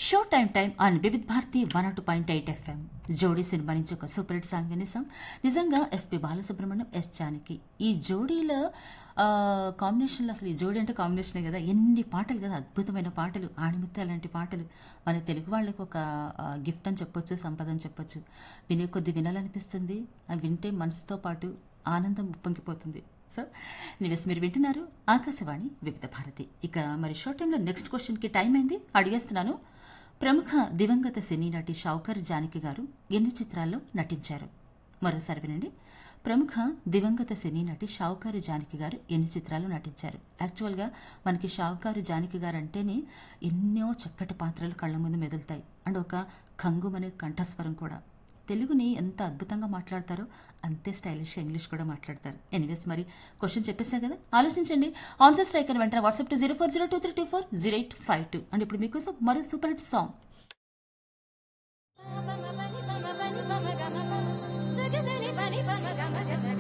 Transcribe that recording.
show time time on Vividh Bharati one అటు point eight FM Jodi cinema నుంచి ఒక సూపర్ హిట్ సాంగ్ వినేసాం నిజంగా ఎస్పి బాలసుబ్రహ్మణ్యం ఎస్ జానకి ఈ జోడీలో ఆ, కాంబినేషన్లో అసలు ఈ జోడీ అంటే కాంబినేషనే కదా ఎన్ని పాటలు కదా అద్భుతమైన పాటలు ఆణిముత్య లాంటి పాటలు మన తెలుగు వాళ్ళకి ఒక ఆ, గిఫ్ట్ అని చెప్పొచ్చు సంపద అని చెప్పొచ్చు వినే కొద్ది వినాలనిపిస్తుంది అవి వింటే మనసుతో పాటు ఆనందం ఉప్పొంగిపోతుంది సో నివేస్ మీరు వింటున్నారు ఆకాశవాణి వివిధ భారతి ఇక మరి షార్ట్ టైంలో నెక్స్ట్ క్వశ్చన్కి టైం అయింది అడిగేస్తున్నాను ప్రముఖ దివంగత సినీ నటి షౌకర్ జానకి గారు ఎన్ని చిత్రాల్లో నటించారు మరోసారి వినండి ప్రముఖ దివంగత సినీ నటి షావుకారు జానకి గారు ఎన్ని చిత్రాలు నటించారు యాక్చువల్గా మనకి షావుకారు జానకి గారు అంటేనే ఎన్నో చక్కటి పాత్రలు కళ్ళ ముందు మెదులుతాయి అండ్ ఒక కంగుమనే కంఠస్వరం కూడా తెలుగుని ఎంత అద్భుతంగా మాట్లాడతారో అంతే స్టైలిష్గా ఇంగ్లీష్ కూడా మాట్లాడతారు ఎనీవేస్ మరి క్వశ్చన్ చెప్పేసా కదా ఆలోచించండి ఆన్సర్ స్ట్రైకర్ వెంటనే WhatsApp to zero four zero two three two four zero eight five two and ఇప్పుడు మీకోసం మరో సూపర్ హిట్ సాంగ్